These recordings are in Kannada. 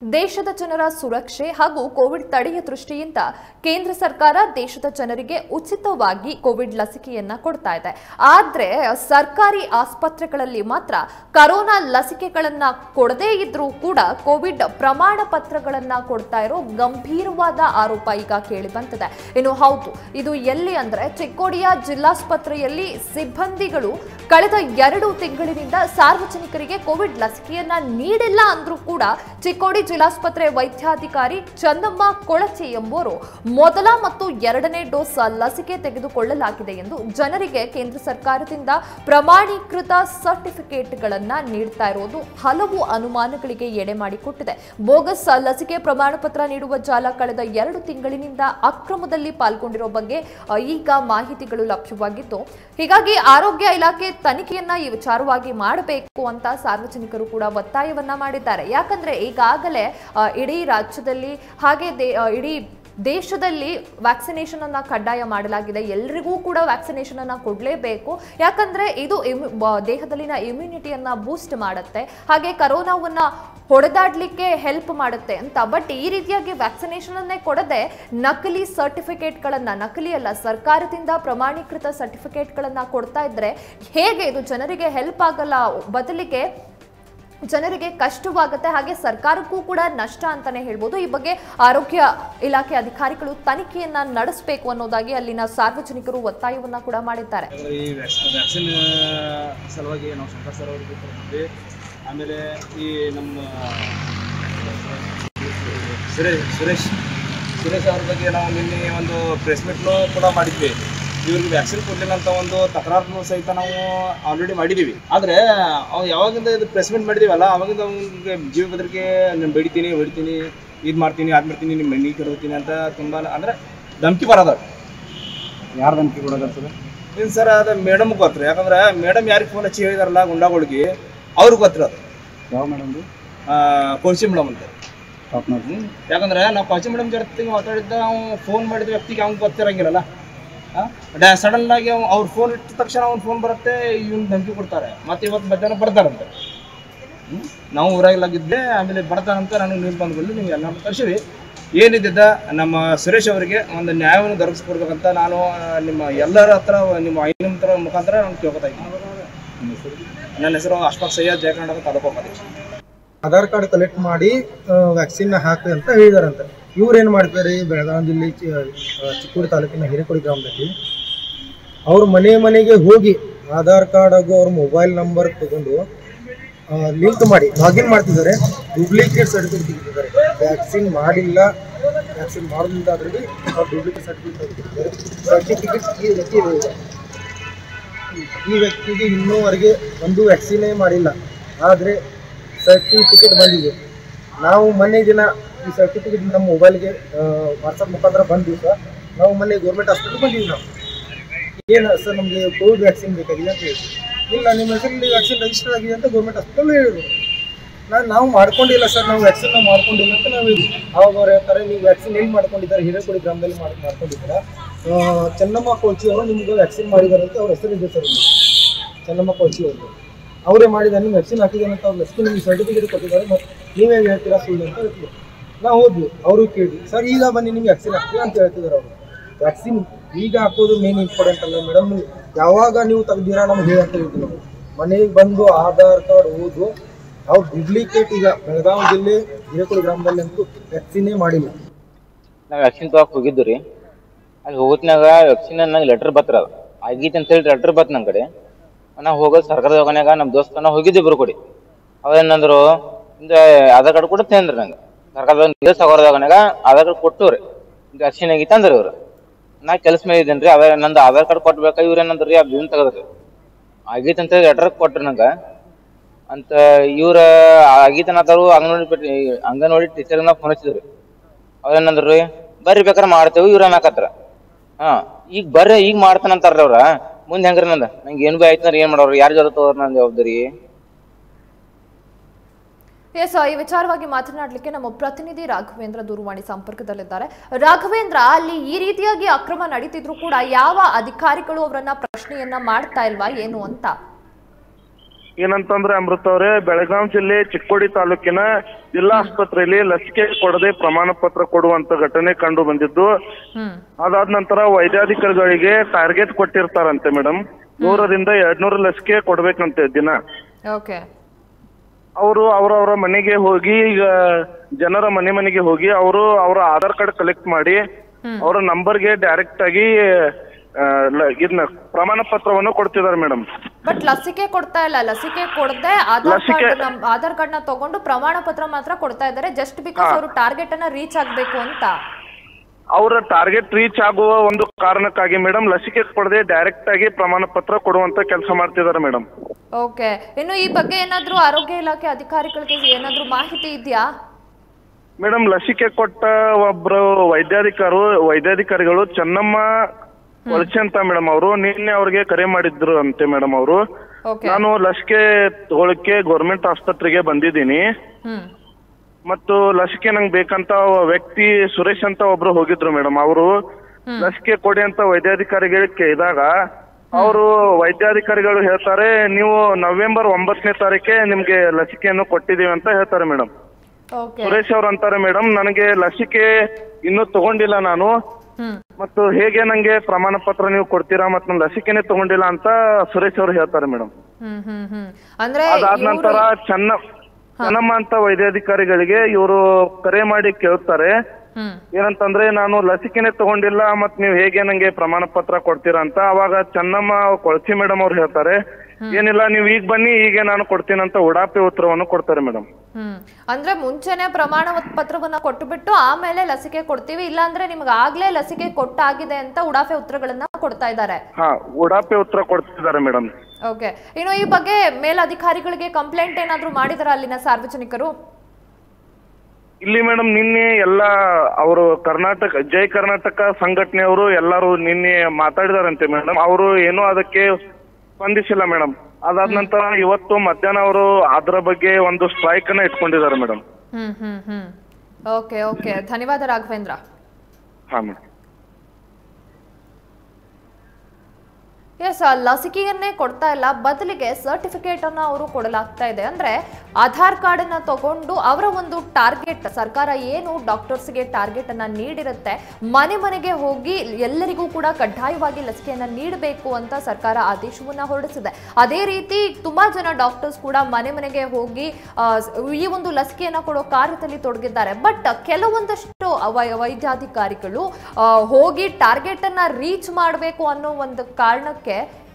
ದೇಶದ ಜನರ ಸುರಕ್ಷೆ ಹಾಗೂ ಕೋವಿಡ್ ತಡೆಯ ದೃಷ್ಟಿಯಿಂದ ಕೇಂದ್ರ ಸರ್ಕಾರ ದೇಶದ ಜನರಿಗೆ ಉಚಿತವಾಗಿ ಕೋವಿಡ್ ಲಸಿಕೆಯನ್ನ ಕೊಡ್ತಾ ಇದೆ ಆದ್ರೆ ಸರ್ಕಾರಿ ಆಸ್ಪತ್ರೆಗಳಲ್ಲಿ ಮಾತ್ರ ಕರೋನಾ ಲಸಿಕೆಗಳನ್ನ ಕೊಡದೇ ಇದ್ರೂ ಕೂಡ ಕೋವಿಡ್ ಪ್ರಮಾಣ ಪತ್ರಗಳನ್ನ ಕೊಡ್ತಾ ಇರೋ ಗಂಭೀರವಾದ ಆರೋಪ ಈಗ ಕೇಳಿ ಬಂದಿದೆ ಇನ್ನು ಹೌದು ಇದು ಎಲ್ಲಿ ಅಂದ್ರೆ ಚಿಕ್ಕೋಡಿಯ ಜಿಲ್ಲಾಸ್ಪತ್ರೆಯಲ್ಲಿ ಸಿಬ್ಬಂದಿಗಳು ಕಳೆದ ಎರಡು ತಿಂಗಳಿನಿಂದ ಸಾರ್ವಜನಿಕರಿಗೆ ಕೋವಿಡ್ ಲಸಿಕೆಯನ್ನ ನೀಡಿಲ್ಲ ಅಂದ್ರೂ ಕೂಡ ಚಿಕ್ಕೋಡಿ ಜಿಲ್ಲಾಸ್ಪತ್ರೆ ವೈದ್ಯಾಧಿಕಾರಿ ಚನ್ನಮ್ಮ ಕೊಳಚಿ ಎಂಬುವರು ಮೊದಲ ಮತ್ತು ಎರಡನೇ ಡೋಸ್ ಲಸಿಕೆ ತೆಗೆದುಕೊಳ್ಳಲಾಗಿದೆ ಎಂದು ಜನರಿಗೆ ಕೇಂದ್ರ ಸರ್ಕಾರದಿಂದ ಪ್ರಮಾಣೀಕೃತ ಸರ್ಟಿಫಿಕೇಟ್ಗಳನ್ನ ನೀಡ್ತಾ ಇರೋದು ಹಲವು ಅನುಮಾನಗಳಿಗೆ ಎಡೆ ಮಾಡಿಕೊಟ್ಟಿದೆ ಬೋಗಸ್ ಲಸಿಕೆ ಪ್ರಮಾಣ ಪತ್ರ ನೀಡುವ ಜಾಲ ಕಳೆದ ಎರಡು ತಿಂಗಳಿನಿಂದ ಅಕ್ರಮದಲ್ಲಿ ಪಾಲ್ಗೊಂಡಿರೋ ಬಗ್ಗೆ ಅ, ಈಗ ಮಾಹಿತಿಗಳು ಲಭ್ಯವಾಗಿದ್ದು ಹೀಗಾಗಿ ಆರೋಗ್ಯ ಇಲಾಖೆ ತನಿಖೆಯನ್ನ ಈ ವಿಚಾರವಾಗಿ ಮಾಡಬೇಕು ಅಂತ ಸಾರ್ವಜನಿಕರು ಕೂಡ ಒತ್ತಾಯವನ್ನ ಮಾಡಿದ್ದಾರೆ ಯಾಕಂದ್ರೆ ಈಗಾಗಲೇ ಅ, ಇಡೀ ರಾಜ್ಯದಲ್ಲಿ ಹಾಗೆ ದೇ- ಅ, ಇಡೀ ದೇಶದಲ್ಲಿ ವ್ಯಾಕ್ಸಿನೇಷನ್ ಅನ್ನ ಕಡ್ಡಾಯ ಮಾಡಲಾಗಿದೆ ಎಲ್ರಿಗೂ ಕೂಡ ವ್ಯಾಕ್ಸಿನೇಷನ್ ಅನ್ನ ಕೊಡಲೇಬೇಕು ಯಾಕಂದ್ರೆ ಇದು ಇಮ್ಯು- ಬ- ದೇಹದಲ್ಲಿನ ಇಮ್ಯುನಿಟಿಯನ್ನ ಬೂಸ್ಟ್ ಮಾಡುತ್ತೆ ಹಾಗೆ ಕರೋನಾವನ್ನ ಹೊಡೆದಾಡ್ಲಿಕ್ಕೆ ಹೆಲ್ಪ್ ಮಾಡುತ್ತೆ ಅಂತ ಬಟ್ ಈ ರೀತಿಯಾಗಿ ವ್ಯಾಕ್ಸಿನೇಷನ್ ಅನ್ನೇ ಕೊಡದೆ ನಕಲಿ ಸರ್ಟಿಫಿಕೇಟ್ಗಳನ್ನ ನಕಲಿ ಅಲ್ಲ ಸರ್ಕಾರದಿಂದ ಪ್ರಮಾಣೀಕೃತ ಸರ್ಟಿಫಿಕೇಟ್ಗಳನ್ನ ಕೊಡ್ತಾ ಇದ್ರೆ ಹೇಗೆ ಇದು ಜನರಿಗೆ ಹೆಲ್ಪ್ ಆಗಲ್ಲ ಬದಲಿಗೆ ಜನರಿಗೆ ಕಷ್ಟವಾಗುತ್ತೆ ಹಾಗೆ ಸರ್ಕಾರಕ್ಕೂ ಕೂಡ ನಷ್ಟ ಅಂತಾನೆ ಹೇಳ್ಬೋದು ಈ ಬಗ್ಗೆ ಆರೋಗ್ಯ ಇಲಾಖೆ ಅಧಿಕಾರಿಗಳು ತನಿಖೆಯನ್ನ ನಡೆಸಬೇಕು ಅನ್ನೋದಾಗಿ ಅಲ್ಲಿನ ಸಾರ್ವಜನಿಕರು ಒತ್ತಾಯವನ್ನ ಕೂಡ ಮಾಡಿದ್ದಾರೆ ಯಾಕಂದ್ರೆ ಈ ವ್ಯಾಕ್ಸಿನ್ ವ್ಯಾಕ್ಸಿನ್ ಸಲುವಾಗಿ ನಾವು ಶಂಕರ್ ಸರ್ ಅವ್ರಿಗೆ ಕೊಟ್ಟಿದ್ವಿ ಆಮೇಲೆ ಈ ನಮ್ಮ ಸುರೇಶ್ ಸುರೇಶ್ ಸುರೇಶ್ ಅವ್ರ ಬಗ್ಗೆ ನಾವು ನಿನ್ನೆ ಒಂದು ಪ್ರೆಸ್ ಮೀಟ್ನು ಕೂಡ ಮಾಡಿದ್ವಿ ಇವ್ರಿಗೆ ವ್ಯಾಕ್ಸಿನ್ ಕೊಡಲಿಲ್ಲ ಅಂತ ಒಂದು ತಕರಾರನ್ನು ಸಹಿತ ನಾವು ಆಲ್ರೆಡಿ ಮಾಡಿದ್ದೀವಿ ಆದರೆ ಅವ್ನು ಯಾವಾಗಿಂದ ಇದು ಪ್ರೆಸ್ ಮೀಟ್ ಮಾಡಿದ್ದೀವಲ್ಲ ಅವಾಗಿಂದ ಅವ್ನಿಗೆ ಜೀವ ಬೆದರಿಕೆ ನಾನು ಬೆಡಿತೀನಿ ಹೊಡಿತೀನಿ ಇದು ಮಾಡ್ತೀನಿ ಅದು ಮಾಡ್ತೀನಿ ನಿಮ್ಮ ಮನೆ ಕೆಡೋತೀನಿ ಅಂತ ತುಂಬ ಅಂದರೆ ಧಮಕಿ ಬರೋದ ಯಾರು ಧಮಕಿ ಕೊಡೋದ ಸರ್ ಏನು ಸರ್ ಅದು ಮೇಡಮ್ ಗೊತ್ತ್ರಿ ಯಾಕಂದ್ರೆ ಮೇಡಮ್ ಯಾರಿಗೆ ಫೋನ್ ಹಚ್ಚಿ ಹೇಳಿದಾರಲ್ಲ ಗುಂಡಾಗಳಿಗೆ ಅವ್ರಿಗೆ ಗೊತ್ತಿರ ಅದು ಯಾವ ಮೇಡಮ್ ಕೋಚಿ ಮೇಡಮ್ ಅಂತ ಟಾಪ್ ನೋಡ್ರಿ ಯಾಕಂದ್ರೆ ನಾವು ಕೋಚಿ ಮೇಡಮ್ ಜೊತೆಗೆ ಮಾತಾಡಿದ್ದ ಅವ್ನು ಫೋನ್ ಮಾಡಿದ ವ್ಯಕ್ತಿಗೆ ಅವ್ನಿಗೆ ಗೊತ್ತಿರಂಗಿರಲ್ಲ ಸಡನ್ ಆಗಿ ಅವ್ನು ಅವ್ರ ಫೋನ್ ಇಟ್ಟ ತಕ್ಷಣ ಅವ್ನ ಫೋನ್ ಬರುತ್ತೆ ಇವ್ನ ಧಮಕಿ ಕೊಡ್ತಾರೆ ಮತ್ತೆ ಇವತ್ತು ಮಧ್ಯಾಹ್ನ ಬರ್ತಾರಂತೆ ಹ್ಮ್? ನಾವು ಊರಾಗಿದ್ದಾಗಿದ್ದೆ ಆಮೇಲೆ ಬರ್ತಾರಂತ ನನಗೆ ನೀವು ಬಂದ್ಕೊಂಡು ನೀವು ಎಲ್ಲ ಕರ್ಸಿವಿ ಏನಿದ್ದ ನಮ್ಮ ಸುರೇಶ್ ಅವರಿಗೆ ಒಂದು ನ್ಯಾಯವನ್ನು ದೊರಕಿಸ್ಕೊಡ್ಬೇಕಂತ ನಾನು ಆ, ನಿಮ್ಮ ಎಲ್ಲರ ಹತ್ರ ನಿಮ್ಮ ಐನಮ್ ತರ ಮುಖಾಂತರ ನಾನು ಕೇಳ್ಕೊತಾ ಇದ್ದೀನಿ ನನ್ನ ಹೆಸರು ಅಶ್ಫಾಕ್ ಸಯ್ಯದ್ ಜಯಕರ್ನಾಟಕ ತಾಲೂಕು ಉಪಾಧ್ಯಕ್ಷ ಆಧಾರ್ ಕಾರ್ಡ್ ಕಲೆಕ್ಟ್ ಮಾಡಿ ವ್ಯಾಕ್ಸಿನ್ ಹಾಕಿ ಅಂತ ಹೇಳಿದಾರಂತೆ ಇವ್ರು ಏನು ಮಾಡ್ತಾರೆ ಬೆಳಗಾವಿ ಜಿಲ್ಲೆ ಚಿ- ಆ, ಚಿಕ್ಕೋಡಿ ತಾಲೂಕಿನ ಹಿರೇಕೊಡಿ ಗ್ರಾಮದಲ್ಲಿ ಅವ್ರ ಮನೆ ಮನೆಗೆ ಹೋಗಿ ಆಧಾರ್ ಕಾರ್ಡ್ ಹಾಗೂ ಅವ್ರ ಮೊಬೈಲ್ ನಂಬರ್ ತಗೊಂಡು ಲಿಂಕ್ ಮಾಡಿ ಲಾಗಿನ್ ಮಾಡ್ತಿದ್ದಾರೆ ಡೂಪ್ಲಿಕೇಟ್ ಸರ್ಟಿಫಿಕೇಟ್ ತೆಗಿತಿದ್ದಾರೆ ವ್ಯಾಕ್ಸಿನ್ ಮಾಡಿಲ್ಲ ವ್ಯಾಕ್ಸಿನ್ ಮಾಡೋದ್ರಿಂದ ಅದರಲ್ಲಿ ಅವ್ರು ಡೂಪ್ಲಿಕೇಟ್ ಸರ್ಟಿಫಿಕೇಟ್ ತೆಗಿತಿದ್ದಾರೆ ಸರ್ಟಿಫಿಕೇಟ್ ಈ ವ್ಯಕ್ತಿ ಇದೆ. ಈ ವ್ಯಕ್ತಿಗೆ ಇನ್ನೂವರೆಗೆ ಒಂದು ವ್ಯಾಕ್ಸಿನೇ ಮಾಡಿಲ್ಲ ಆದರೆ ಸರ್ಟಿಫಿಕೇಟ್ ಬಂದಿದೆ ನಾವು ಮೊನ್ನೆ ದಿನ ಈ ಸರ್ಟಿಫಿಕೇಟ್ ನಮ್ಮ ಮೊಬೈಲ್ಗೆ ವಾಟ್ಸಪ್ ಮುಖಾಂತರ ಬಂದಿವಿ ಸರ್ ನಾವು ಮೊನ್ನೆ ಗೌರ್ಮೆಂಟ್ ಹಾಸ್ಪಿಟಲ್ ಬಂದಿವಿ ನಾವು ಏನು ಸರ್ ನಮಗೆ ಕೋವಿಡ್ ವ್ಯಾಕ್ಸಿನ್ ಬೇಕಾಗಿದೆ ಅಂತ ಹೇಳಿ ಇಲ್ಲ ನಿಮ್ಮ ಹೆಸರಲ್ಲಿ ವ್ಯಾಕ್ಸಿನ್ ರಿಜಿಸ್ಟರ್ ಆಗಿದೆ ಅಂತ ಗೌರ್ಮೆಂಟ್ ಹಾಸ್ಪಿಟಲ್ ಹೇಳಿದ್ರು ನಾನು ನಾವು ಮಾಡ್ಕೊಂಡಿಲ್ಲ ಸರ್ ನಾವು ವ್ಯಾಕ್ಸಿನ್ ನಾವು ಮಾಡ್ಕೊಂಡಿಲ್ಲ ಅಂತ ನಾವು ಹೇಳಿದ್ವಿ ಅವಾಗ ಅವ್ರು ಹೇಳ್ತಾರೆ ನೀವು ವ್ಯಾಕ್ಸಿನ್ ಎಲ್ಲಿ ಮಾಡ್ಕೊಂಡಿದ್ದಾರೆ ಹಿರೇಕೊಡಿ ಗ್ರಾಮದಲ್ಲಿ ಮಾಡಿ ಮಾಡ್ಕೊಂಡಿದ್ದೀರಾ ಆ, ಚೆನ್ನಮ್ಮ ಕೋಚಿ ಅವರು ನಿಮ್ಗೆ ವ್ಯಾಕ್ಸಿನ್ ಮಾಡಿದ್ದಾರೆ ಅಂತ ಅವ್ರ ಹೆಸರು ಇದೆ ಸರ್ ಇಲ್ಲಿ. ಚೆನ್ನಮ್ಮ ಕೋಚಿ ಅವರು ಅವರೇ ಮಾಡಿದ್ದಾರೆ ನೀವು ವ್ಯಾಕ್ಸಿನ್ ಹಾಕಿದ್ದಾರೆ ಅಂತ ಅವ್ರ ಹೆಸರು ನಿಮ್ಗೆ ಸರ್ಟಿಫಿಕೇಟ್ ಕೊಟ್ಟಿದ್ದಾರೆ ಮತ್ತು ನೀವೇ ಹೇಳ್ತೀರಾ ಸುಳ್ಳು ಅಂತ ಹೇಳ್ತೀವಿ ನಾವು ಹೋದ್ವಿ ಅವರು ಕೇಳಿದ್ವಿ ಸರ್ ಈಗ ಬನ್ನಿ ನಿಮ್ಗೆ ವ್ಯಾಕ್ಸಿನ್ ಹಾಕ್ತೀವಿ ಅಂತ ಹೇಳ್ತಿದ್ದಾರೆ ಅವರು ವ್ಯಾಕ್ಸಿನ್ ಈಗ ಹಾಕೋದು ಮೇನ್ ಇಂಪಾರ್ಟೆಂಟ್ ಅಲ್ಲ ಮೇಡಮ್ ಯಾವಾಗ ನೀವು ತೆಗ್ದಿರಾ ನಮ್ಗೆ ಹೇಳಿ ಅಂತ ಹೇಳ್ತೀವಿ ನಾವು ಮನೆಗೆ ಬಂದು ಆಧಾರ್ ಕಾರ್ಡ್ ಓದು ಅವ್ರು ಡುಪ್ಲಿಕೇಟ್ ಈಗ ಬೆಳಗಾವಿ ಜಿಲ್ಲೆ ಹಿರೇಕೊಡಿ ಗ್ರಾಮದಲ್ಲಿ ಅಂತೂ ವ್ಯಾಕ್ಸಿನೇ ಮಾಡಿಲ್ಲ ನಾವು ವ್ಯಾಕ್ಸಿನ್ ತಗೋಕ್ ಹೋಗಿದ್ದು ರೀ ಅಲ್ಲಿ ಹೋಗೋತ್ನಾಗ ವ್ಯಾಕ್ಸಿನ್ ನಂಗೆ ಲೆಟರ್ ಬತ್ರ ಅದು ಆಗೈತೆ ಅಂತ ಹೇಳಿ ಲೆಟರ್ ಬತ್ ನನ್ನ ಕಡೆ ನಾ ಹೋಗೋದು ಸರ್ಕಾರದ ದವಾಖಾನ್ಯಾಗ ನಮ್ಮ ದೋಸ್ತ ನಾವು ಹೋಗಿದ್ದೆ ಇಬ್ರು ಕೂಡಿ ಅವೇನಂದ್ರು ಇಂದ ಆಧಾರ್ ಕಾರ್ಡ್ ಕೊಡುತ್ತೆ ಅಂದ್ರಿ ನಂಗೆ ಸರ್ಕಾರದ ಇದೇ ಸಾಗರ ದವಾಖಾನ್ಯಾಗ ಆಧಾರ್ ಕಾರ್ಡ್ ಕೊಟ್ಟು ರೀ ವ್ಯಾಕ್ಸಿನ್ ಆಗೈತೆ ಅಂದ್ರಿ ಇವ್ರು ನಾ ಕೆಲಸ ಮೇಲೆ ಇದ್ದೇನೆ ರೀ ಅದ ನಂದು ಆಧಾರ್ ಕಾರ್ಡ್ ಕೊಟ್ಬೇಕಾ ಇವ್ರು ಏನಂದ್ರಿ ರೀ ಅದು ತೆಗದ್ರಿ ಆಗೈತೆ ಅಂತ ಹೇಳಿ ಲೆಟರ್ ಕೊಟ್ರಿ ನಂಗೆ ಅಂತ ಇವ್ರ ಆಗೈತೆ ಅನ್ನತ್ತಾರು ಅಂಗನವಾಡಿ ಬಿಟ್ಟು ಅಂಗನವಾಡಿ ಟೀಚರ್ನ ಫೋನ್ ಹಚ್ಚಿದ್ರಿ ಅವ್ರೇನಂದ್ರಿ ಬರ್ರಿ ಬೇಕಾರೆ ಮಾಡ್ತೇವೆ ಇವ್ರ ಅನ್ನಕತ್ರ ಹಾ ಈಗ ಬರ್ರಿ ಈಗ ಮಾಡ್ತಾನಂತಾರ್ರಿ ಅವ್ರ ಮುಂದೆ ಹೆಂಗ್ರಿ ನಂದ ನಂಗೆ ಏನು ಬಿ ಆಯ್ತಂದ್ರ ಏನ್ ಮಾಡೋರು ಯಾರ ಜೊತೆ ತಗೋರ್ ನನ್ ಜವಾಬ್ದಾರಿ ಎಸ್ ಈ ವಿಚಾರವಾಗಿ ಮಾತನಾಡಲಿಕ್ಕೆ ನಮ್ಮ ಪ್ರತಿನಿಧಿ ರಾಘವೇಂದ್ರ ದೂರವಾಣಿ ಸಂಪರ್ಕದಲ್ಲಿದ್ದಾರೆ ರಾಘವೇಂದ್ರ ಅಲ್ಲಿ ಈ ರೀತಿಯಾಗಿ ಅಕ್ರಮ ನಡೀತಿದ್ರು ಕೂಡ ಯಾವ ಅಧಿಕಾರಿಗಳು ಅವರನ್ನ ಪ್ರಶ್ನೆಯನ್ನ ಮಾಡ್ತಾ ಇಲ್ವಾ ಏನು ಅಂತ ಏನಂತಂದ್ರೆ ಅಮೃತ ಅವರೇ ಬೆಳಗಾವಿ ಜಿಲ್ಲೆ ಚಿಕ್ಕೋಡಿ ತಾಲೂಕಿನ ಜಿಲ್ಲಾ ಆಸ್ಪತ್ರೆಯಲ್ಲಿ ಲಸಿಕೆ ಕೊಡದೆ ಪ್ರಮಾಣ ಪತ್ರ ಕೊಡುವಂತ ಘಟನೆ ಕಂಡು ಬಂದಿದ್ದು ಹ್ಮ್ ಅದಾದ ನಂತರ ವೈದ್ಯಾಧಿಕಾರಿಗಳಿಗೆ ಟಾರ್ಗೆಟ್ ಕೊಟ್ಟಿರ್ತಾರಂತೆ ಮೇಡಮ್ ನೂರರಿಂದ ಎರಡ್ನೂರು ಲಸಿಕೆ ಕೊಡ್ಬೇಕಂತೆ ದಿನ ಓಕೆ ಅವರು ಅವರವರ ಮನೆಗೆ ಹೋಗಿ ಈಗ ಜನರ ಮನೆ ಮನೆಗೆ ಹೋಗಿ ಅವರು ಅವರ ಆಧಾರ್ ಕಾರ್ಡ್ ಕಲೆಕ್ಟ್ ಮಾಡಿ ಅವರ ನಂಬರ್ಗೆ ಡೈರೆಕ್ಟ್ ಆಗಿ ಆ, ಲ- ಇದನ್ನ ಪ್ರಮಾಣ ಪತ್ರವನ್ನು ಕೊಡ್ತಿದ್ದಾರೆ ಮೇಡಮ್ ಬಟ್ ಲಸಿಕೆ ಕೊಡ್ತಾ ಇಲ್ಲ ಲಸಿಕೆ ಕೊಡದೆ ಆಧಾರ್ ಲಸಿಕೆ- ಕಾರ್ಡ್ ನಮ್ ಆಧಾರ್ ಕಾರ್ಡ್ ನ ತಗೊಂಡು ಪ್ರಮಾಣ ಪತ್ರ ಮಾತ್ರ ಕೊಡ್ತಾ ಇದ್ದಾರೆ ಜಸ್ಟ್ ಬಿಕಾಸ್ ಅವರು ಟಾರ್ಗೆಟ್ ಅನ್ನ ರೀಚ್ ಆಗ್ಬೇಕು ಅಂತ ಅವರ ಟಾರ್ಗೆಟ್ ರೀಚ್ ಆಗುವ ಒಂದು ಕಾರಣಕ್ಕಾಗಿ ಮೇಡಮ್ ಲಸಿಕೆ ಕೊಡದೆ ಡೈರೆಕ್ಟ್ ಆಗಿ ಪ್ರಮಾಣ ಪತ್ರ ಕೊಡುವಂತ ಕೆಲಸ ಮಾಡ್ತಿದ್ದಾರೆ ಮೇಡಮ್ ಓಕೆ ಇನ್ನು ಈ ಬಗ್ಗೆ ಏನಾದ್ರೂ ಆರೋಗ್ಯ ಇಲಾಖೆ ಅಧಿಕಾರಿಗಳಿಗೆ ಏನಾದ್ರೂ ಮಾಹಿತಿ ಇದೆಯಾ ಮೇಡಮ್ ಲಸಿಕೆ ಕೊಟ್ಟ ಒಬ್ರು ವೈದ್ಯಾಧಿಕಾರು ವೈದ್ಯಾಧಿಕಾರಿಗಳು ಚೆನ್ನಮ್ಮ ವಲಸೆ ಅಂತ ಮೇಡಮ್ ಅವರು ನಿನ್ನೆ ಅವ್ರಿಗೆ ಕರೆ ಮಾಡಿದ್ರು ಅಂತೆ ಮೇಡಮ್ ಅವರು ಓಕೆ ನಾನು ಲಸಿಕೆ ತಗೊಳಕ್ಕೆ ಗೌರ್ಮೆಂಟ್ ಆಸ್ಪತ್ರೆಗೆ ಬಂದಿದ್ದೀನಿ ಹ್ಮ್ ಮತ್ತು ಲಸಿಕೆ ನಂಗೆ ಬೇಕಂತ ವ್ಯಕ್ತಿ ಸುರೇಶ್ ಅಂತ ಒಬ್ರು ಹೋಗಿದ್ರು ಮೇಡಮ್ ಅವರು ಲಸಿಕೆ ಕೊಡಿ ಅಂತ ವೈದ್ಯಾಧಿಕಾರಿಗಳಿಗೆ ಕೇಳಿದಾಗ ಅವರು ವೈದ್ಯಾಧಿಕಾರಿಗಳು ಹೇಳ್ತಾರೆ ನೀವು ನವೆಂಬರ್ ಒಂಬತ್ತನೇ ತಾರೀಕೆ ನಿಮ್ಗೆ ಲಸಿಕೆಯನ್ನು ಕೊಟ್ಟಿದೀವಿ ಅಂತ ಹೇಳ್ತಾರೆ ಮೇಡಮ್ ಓಕೆ ಸುರೇಶ್ ಅವ್ರು ಅಂತಾರೆ ಮೇಡಮ್ ನನಗೆ ಲಸಿಕೆ ಇನ್ನೂ ತಗೊಂಡಿಲ್ಲ ನಾನು ಹ್ಮ್ ಮತ್ತು ಹೇಗೆ ನಂಗೆ ಪ್ರಮಾಣ ಪತ್ರ ನೀವು ಕೊಡ್ತೀರಾ ಮತ್ತು ನಾನು ಲಸಿಕೆನೇ ತಗೊಂಡಿಲ್ಲ ಅಂತ ಸುರೇಶ್ ಅವರು ಹೇಳ್ತಾರೆ ಮೇಡಮ್ ಹ್ಮ್ ಹ್ಮ್ ಹ್ಮ್ ಅಂದ್ರೆ ಅದಾದ ಇವ್ರು- ನಂತರ ಚೆನ್ನ ಚೆನ್ನಮ್ಮ ಅಂತ ವೈದ್ಯಾಧಿಕಾರಿಗಳಿಗೆ ಇವರು ಕರೆ ಮಾಡಿ ಕೇಳ್ತಾರೆ ಹ್ಮ್ ಏನಂತಂದ್ರೆ ನಾನು ಲಸಿಕೆನೆ ತಗೊಂಡಿಲ್ಲ ಮತ್ ನೀವು ಹೇಗೆ ನಂಗೆ ಪ್ರಮಾಣ ಪತ್ರ ಕೊಡ್ತೀರಾ ಅಂತ ಅವಾಗ ಚೆನ್ನಮ್ಮ ಕೊಳಚಿ ಮೇಡಮ್ ಅವ್ರು ಹೇಳ್ತಾರೆ ಏನಿಲ್ಲ ನೀವು ಈಗ ಬನ್ನಿ ಹೀಗೆ ನಾನು ಕೊಡ್ತೀನಿ ಅಂತ ಉಡಾಪಿ ಉತ್ತರವನ್ನು ಕೊಡ್ತಾರೆ ಮೇಡಮ್ ಹ್ಮ್ ಅಂದ್ರೆ ಮುಂಚೆನೆ ಪ್ರಮಾಣ ಪತ್ರವನ್ನ ಕೊಟ್ಟುಬಿಟ್ಟು ಆಮೇಲೆ ಲಸಿಕೆ ಕೊಡ್ತೀವಿ ಇಲ್ಲಾಂದ್ರೆ ನಿಮ್ಗೆ ಆಗ್ಲೇ ಲಸಿಕೆ ಕೊಟ್ಟಾಗಿದೆ ಅಂತ ಉಡಾಫೆ ಉತ್ತರಗಳನ್ನ ಕೊಡ್ತಾ ಇದ್ದಾರೆ ಹಾ ಉಡಾಪಿ ಉತ್ತರ ಕೊಡ್ತಿದ್ದಾರೆ ಮೇಡಮ್ ಓಕೆ ಇನ್ನು ಈ ಬಗ್ಗೆ ಮೇಲಧಿಕಾರಿಗಳಿಗೆ ಕಂಪ್ಲೇಂಟ್ ಏನಾದ್ರೂ ಮಾಡಿದಾರ ಅಲ್ಲಿನ ಸಾರ್ವಜನಿಕರು ಇಲ್ಲಿ ಮೇಡಮ್ ನಿನ್ನೆ ಎಲ್ಲ ಅವರು ಕರ್ನಾಟಕ ಜೈ ಕರ್ನಾಟಕ ಸಂಘಟನೆಯವರು ಎಲ್ಲರೂ ನಿನ್ನೆ ಮಾತಾಡಿದಾರಂತೆ ಮೇಡಮ್ ಅವರು ಏನೂ ಅದಕ್ಕೆ ಸ್ಪಂದಿಸಿಲ್ಲ ಮೇಡಮ್ ಅದಾದ ನಂತರ ಇವತ್ತು ಮಧ್ಯಾಹ್ನ ಅವರು ಅದರ ಬಗ್ಗೆ ಒಂದು ಸ್ಟ್ರೈಕ್ ಅನ್ನ ಇಟ್ಕೊಂಡಿದ್ದಾರೆ ಮೇಡಮ್ ಹ್ಮ್ ಹ್ಮ್ ಹ್ಮ್ ಓಕೆ ಓಕೆ ಧನ್ಯವಾದ ರಾಘವೇಂದ್ರ ಹಾ ಮೇಡಮ್ ಎಸ್ ಲಸಿಕೆಯನ್ನೇ ಕೊಡ್ತಾ ಇಲ್ಲ ಬದಲಿಗೆ ಸರ್ಟಿಫಿಕೇಟ್ ಅನ್ನ ಅವರು ಕೊಡಲಾಗ್ತಾ ಇದೆ ಅಂದ್ರೆ ಆಧಾರ್ ಕಾರ್ಡ್ ಅನ್ನ ತಗೊಂಡು ಅವರ ಒಂದು ಟಾರ್ಗೆಟ್ ಸರ್ಕಾರ ಏನು ಡಾಕ್ಟರ್ಸ್ಗೆ ಟಾರ್ಗೆಟ್ ಅನ್ನ ನೀಡಿರುತ್ತೆ ಮನೆ ಮನೆಗೆ ಹೋಗಿ ಎಲ್ಲರಿಗೂ ಕೂಡ ಕಡ್ಡಾಯವಾಗಿ ಲಸಿಕೆಯನ್ನ ನೀಡಬೇಕು ಅಂತ ಸರ್ಕಾರ ಆದೇಶವನ್ನ ಹೊರಡಿಸಿದೆ ಅದೇ ರೀತಿ ತುಂಬಾ ಜನ ಡಾಕ್ಟರ್ಸ್ ಕೂಡ ಮನೆ ಮನೆಗೆ ಹೋಗಿ ಆ, ಈ ಒಂದು ಲಸಿಕೆಯನ್ನ ಕೊಡೋ ಕಾರ್ಯದಲ್ಲಿ ತೊಡಗಿದ್ದಾರೆ ಬಟ್ ಕೆಲವೊಂದಷ್ಟು ವೈ- ವೈದ್ಯಾಧಿಕಾರಿಗಳು ಆ, ಹೋಗಿ ಟಾರ್ಗೆಟ್ ಅನ್ನ ರೀಚ್ ಮಾಡಬೇಕು ಅನ್ನೋ ಒಂದು ಕಾರಣಕ್ಕೆ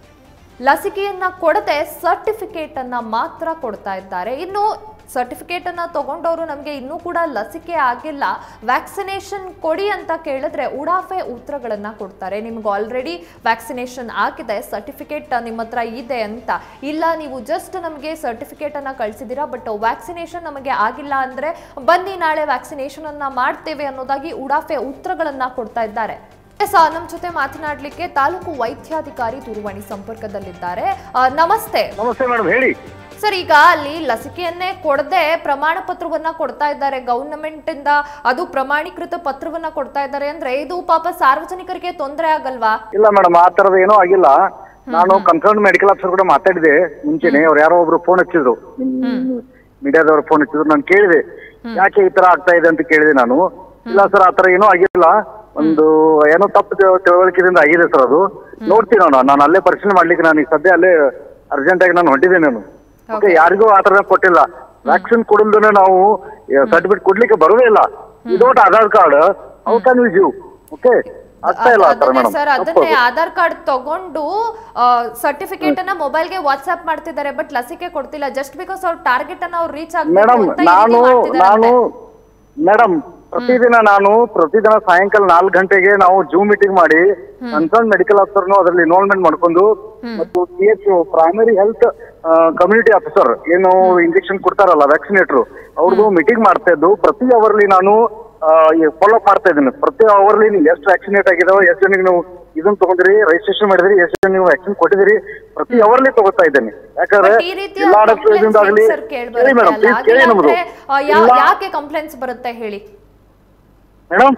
ಲಸಿಕೆಯನ್ನ ಕೊಡದೆ ಸರ್ಟಿಫಿಕೇಟ್ ಅನ್ನ ಮಾತ್ರ ಕೊಡ್ತಾ ಇದ್ದಾರೆ ಇನ್ನು ಸರ್ಟಿಫಿಕೇಟ್ ಅನ್ನ ತಗೊಂಡವರು ನಮಗೆ ಇನ್ನೂ ಕೂಡ ಲಸಿಕೆ ಆಗಿಲ್ಲ ವ್ಯಾಕ್ಸಿನೇಷನ್ ಕೊಡಿ ಅಂತ ಕೇಳಿದ್ರೆ ಉಡಾಫೆ ಉತ್ತರಗಳನ್ನ ಕೊಡ್ತಾರೆ ನಿಮ್ಗೆ ಆಲ್ರೆಡಿ ವ್ಯಾಕ್ಸಿನೇಷನ್ ಆಗಿದೆ ಸರ್ಟಿಫಿಕೇಟ್ ನಿಮ್ಮ ಹತ್ರ ಇದೆ ಅಂತ ಇಲ್ಲ ನೀವು ಜಸ್ಟ್ ನಮಗೆ ಸರ್ಟಿಫಿಕೇಟ್ ಅನ್ನ ಕಳಿಸಿದ್ದೀರಾ ಬಟ್ ವ್ಯಾಕ್ಸಿನೇಷನ್ ನಮಗೆ ಆಗಿಲ್ಲ ಅಂದ್ರೆ ಬನ್ನಿ ನಾಳೆ ವ್ಯಾಕ್ಸಿನೇಷನ್ ಅನ್ನ ಮಾಡ್ತೇವೆ ಅನ್ನೋದಾಗಿ ಉಡಾಫೆ ಉತ್ತರಗಳನ್ನ ಕೊಡ್ತಾ ಇದ್ದಾರೆ ಎಸ್ ಆ, ನಮ್ ಜೊತೆ ಮಾತನಾಡ್ಲಿಕ್ಕೆ ತಾಲೂಕು ವೈದ್ಯಾಧಿಕಾರಿ ದೂರವಾಣಿ ಸಂಪರ್ಕದಲ್ಲಿದ್ದಾರೆ ಆ, ನಮಸ್ತೆ ನಮಸ್ತೆ ಮೇಡಮ್ ಹೇಳಿ ಸರ್ ಈಗ ಅಲ್ಲಿ ಲಸಿಕೆಯನ್ನೇ ಕೊಡದೆ ಪ್ರಮಾಣ ಪತ್ರವನ್ನ ಕೊಡ್ತಾ ಇದ್ದಾರೆ ಗವರ್ನಮೆಂಟ್ ಇಂದ ಅದು ಪ್ರಮಾಣೀಕೃತ ಪತ್ರವನ್ನ ಕೊಡ್ತಾ ಇದ್ದಾರೆ ಅಂದ್ರೆ ಇದು ಪಾಪ ಸಾರ್ವಜನಿಕರಿಗೆ ತೊಂದರೆ ಆಗಲ್ವಾ ಇಲ್ಲ ಮೇಡಮ್ ಆ ತರದ ಏನೂ ಆಗಿಲ್ಲ ನಾನು ಕನ್ಸರ್ನ್ ಮೆಡಿಕಲ್ ಆಫೀಸರ್ ಕೂಡ ಮಾತಾಡಿದೆ ಮುಂಚೆನೆ ಅವ್ರು ಯಾರೋ ಒಬ್ರು ಫೋನ್ ಹಚ್ಚಿದ್ರು ಮೀಡಿಯಾದವ್ರು ಫೋನ್ ಹಚ್ಚಿದ್ರು ನಾನು ಕೇಳಿದೆ ಯಾಕೆ ಈ ತರ ಆಗ್ತಾ ಇದೆ ಅಂತ ಕೇಳಿದೆ ನಾನು ಇಲ್ಲ ಸರ್ ಆ ತರ ಏನೂ ಆಗಿಲ್ಲ ಒಂದು ಏನೋ ತಪ್ಪು ತಿಳ- ತಿಳುವಳಿಕೆದಿಂದ ಆಗಿದೆ ಸರ್ ಅದು ನೋಡ್ತೀನಿ ನಾನು ನಾನು ಅಲ್ಲೇ ಪರಿಶೀಲನೆ ಮಾಡ್ಲಿಕ್ಕೆ ನಾನು ಈಗ ಸದ್ಯ ಅಲ್ಲೇ ಅರ್ಜೆಂಟ್ ಆಗಿ ನಾನು ಹೊಂಟಿದ್ದೇನೆ ನಾನು ಓಕೆ ಯಾರಿಗೂ ಆ ತರ ಕೊಟ್ಟಿಲ್ಲ ವ್ಯಾಕ್ಸಿನ್ ಕೊಡಲ್ದೇ ನಾವು ಸರ್ಟಿಫಿಕೇಟ್ ಕೊಡ್ಲಿಕ್ಕೆ ಬರೋದೇ ಇಲ್ಲ without Aadhaar card how can we give okay ಆಗ್ತಾ ಇಲ್ಲ ಆ ತರ ಅದನ್ನೇ ಮೇಡಮ್ ಸರ್ ಅದನ್ನೇ ಆಧಾರ್ ಕಾರ್ಡ್ ತಗೊಂಡು ಸರ್ಟಿಫಿಕೇಟ್ ಅನ್ನ ಮೊಬೈಲ್ಗೆ ವಾಟ್ಸ್ಆಪ್ ಮಾಡ್ತಿದ್ದಾರೆ ಬಟ್ ಲಸಿಕೆ ಕೊಡ್ತಿಲ್ಲ ಜಸ್ಟ್ ಬಿಕಾಸ್ ಅವ್ರ ಟಾರ್ಗೆಟ್ ಅನ್ನ ಅವ್ರು ರೀಚ್ ಮೇಡಮ್ ಆಗ್ಬೇಕು ಅಂತ ಈ ನಾನು ರೀತಿ ನಾನು ಮಾಡ್ತಿದಾರಂತೆ. ಮೇಡಮ್ ಪ್ರತಿದಿನ ನಾನು ಪ್ರತಿದಿನ ಸಾಯಂಕಾಲ ನಾಲ್ಕು ಗಂಟೆಗೆ ನಾವು ಜೂಮ್ ಮೀಟಿಂಗ್ ಮಾಡಿ ಕನ್ಸರ್ನ್ ಮೆಡಿಕಲ್ ಆಫೀಸರ್ನು ಅದರಲ್ಲಿ ಇನ್ವಾಲ್ವ್ಮೆಂಟ್ ಮಾಡ್ಕೊಂಡು ಮತ್ತು C H primary health community officer ಏನು ಇಂಜೆಕ್ಷನ್ ಕೊಡ್ತಾರಲ್ಲ ವ್ಯಾಕ್ಸಿನೇಟರ್ ಅವ್ರದ್ದು ಮೀಟಿಂಗ್ ಮಾಡ್ತಾ ಇದ್ದು ಪ್ರತಿ ಅವರ್ಲಿ ನಾನು ಫಾಲೋ ಅಪ್ ಮಾಡ್ತಾ ಇದ್ದೀನಿ ಪ್ರತಿ ಅವರ್ಲಿ ನೀವು ಎಷ್ಟು ವ್ಯಾಕ್ಸಿನೇಟ್ ಆಗಿದಾವ ಎಷ್ಟು ಜನಕ್ಕೆ ನೀವು ಇದನ್ನ ತಗೊಂಡಿರಿ ರಿಜಿಸ್ಟ್ರೇಷನ್ ಮಾಡಿದಿರಿ ಎಷ್ಟು ಜನ ನೀವು ವ್ಯಾಕ್ಸಿನ್ ಕೊಟ್ಟಿದ್ದೀರಿ ಪ್ರತಿ ಅವರ್ಲಿ ತಗೋತಾ ಇದ್ದೇನೆ ಯಾಕಂದ್ರೆ But ಈ ರೀತಿಯ ಜಿಲ್ಲಾಡಳಿತದಿಂದ ಆಗಲಿ complaints sir ಕೇಳ್ಬರುತ್ತೆ ಕೇಳಿ ಮೇಡಮ್ ಅಲ್ಲ? ಪ್ಲೀಸ್ ಕೇಳಿ ನಮ್ದು ಹಾಗಿಲ್ಲಾಂದ್ರೆ, ಆ, ಯಾ- ಇಲ್ಲ ಯಾಕೆ ಕಂಪ್ಲೇಂಟ್ಸ್ ಬರುತ್ತೆ ಹೇಳಿ ಮೇಡಮ್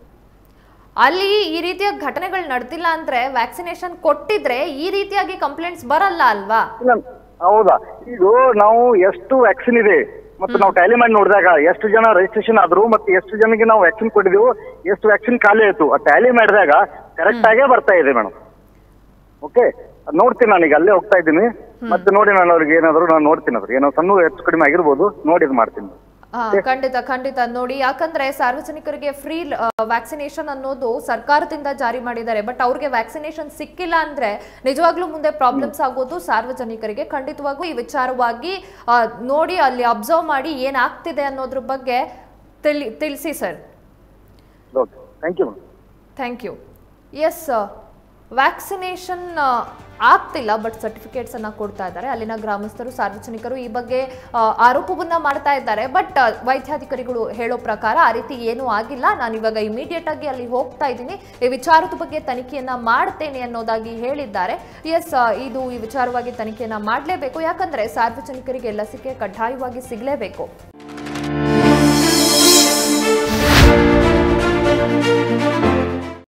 ಅಲ್ಲಿ ಈ ರೀತಿಯ ಘಟನೆಗಳು ನಡೆದಿಲ್ಲ ಅಂದ್ರೆ ವ್ಯಾಕ್ಸಿನೇಷನ್ ಕೊಟ್ಟಿದ್ರೆ ಈ ರೀತಿಯಾಗಿ ಕಂಪ್ಲೇಂಟ್ಸ್ ಬರಲ್ಲ ಅಲ್ವಾ ಇಲ್ಲ ಹೌದಾ ಈಗ ನಾವು ಎಷ್ಟು ವ್ಯಾಕ್ಸಿನ್ ಇದೆ ಮತ್ತೆ ನಾವು ಟ್ಯಾಲಿ ಮಾಡಿ ನೋಡಿದಾಗ ಎಷ್ಟು ಜನ ರಿಜಿಸ್ಟ್ರೇಷನ್ ಆದ್ರು ಮತ್ತೆ ಎಷ್ಟು ಜನಕ್ಕೆ ನಾವು ವ್ಯಾಕ್ಸಿನ್ ಕೊಟ್ಟಿದೆವು ಎಷ್ಟು ವ್ಯಾಕ್ಸಿನ್ ಖಾಲಿ ಆಯ್ತು ಆ ಟ್ಯಾಲಿ ಮಾಡಿದಾಗ ಕರೆಕ್ಟ್ ಆಗೇ ಬರ್ತಾ ಇದೆ ಮೇಡಮ್ ಓಕೆ ನೋಡ್ತೀನಿ ನಾನೀಗ ಅಲ್ಲೇ ಹೋಗ್ತಾ ಇದ್ದೀನಿ ಮತ್ತೆ ನೋಡಿ ನಾನು ಅವ್ರಿಗೆ ಏನಾದ್ರು ನಾನು ನೋಡ್ತೀನಿ ಅದ್ರ ಏನೋ ಸಣ್ಣ ಹೆಚ್ಚು ಕಡಿಮೆ ಆಗಿರ್ಬೋದು ನೋಡಿ ಇದು ಮಾಡ್ತೀನಿ ಆ, ಖಂಡಿತ ಖಂಡಿತ ನೋಡಿ ಯಾಕಂದ್ರೆ ಸಾರ್ವಜನಿಕರಿಗೆ ಫ್ರೀ ವ್ಯಾಕ್ಸಿನೇಷನ್ ಅನ್ನೋದು ಸರ್ಕಾರದಿಂದ ಜಾರಿ ಮಾಡಿದ್ದಾರೆ ಬಟ್ ಅವ್ರಿಗೆ ವ್ಯಾಕ್ಸಿನೇಷನ್ ಸಿಕ್ಕಿಲ್ಲ ಅಂದ್ರೆ ನಿಜವಾಗ್ಲೂ ಮುಂದೆ ಪ್ರಾಬ್ಲಮ್ಸ್ ಆಗೋದು ಸಾರ್ವಜನಿಕರಿಗೆ ಖಂಡಿತವಾಗೂ ಈ ವಿಚಾರವಾಗಿ ಆ, ನೋಡಿ ಅಲ್ಲಿ ಅಬ್ಸರ್ವ್ ಮಾಡಿ ಏನಾಗ್ತಿದೆ ಅನ್ನೋದ್ರ ಬಗ್ಗೆ ತಿಳಿ ತಿಳಿಸಿ sir okay thank you madam thank you yes vaccination ಆಗ್ತಿಲ್ಲ ಬಟ್ ಸರ್ಟಿಫಿಕೇಟ್ಸ್ ಅನ್ನ ಕೊಡ್ತಾ ಇದ್ದಾರೆ ಅಲ್ಲಿನ ಗ್ರಾಮಸ್ಥರು ಸಾರ್ವಜನಿಕರು ಈ ಬಗ್ಗೆ ಆ, ಆರೋಪವನ್ನ ಮಾಡ್ತಾ ಇದ್ದಾರೆ ಬಟ್ ವೈದ್ಯಾಧಿಕಾರಿಗಳು ಹೇಳೋ ಪ್ರಕಾರ ಆ ರೀತಿ ಏನೂ ಆಗಿಲ್ಲ ನಾನು ಇವಾಗ ಇಮಿಡಿಯೇಟ್ ಆಗಿ ಅಲ್ಲಿ ಹೋಗ್ತಾ ಇದ್ದೀನಿ ಈ ವಿಚಾರದ ಬಗ್ಗೆ ತನಿಖೆಯನ್ನ ಮಾಡ್ತೇನೆ ಅನ್ನೋದಾಗಿ ಹೇಳಿದ್ದಾರೆ ಎಸ್ ಇದು ಈ ವಿಚಾರವಾಗಿ ತನಿಖೆಯನ್ನ ಮಾಡಲೇಬೇಕು ಯಾಕಂದ್ರೆ ಸಾರ್ವಜನಿಕರಿಗೆ ಲಸಿಕೆ ಕಡ್ಡಾಯವಾಗಿ ಸಿಗಲೇಬೇಕು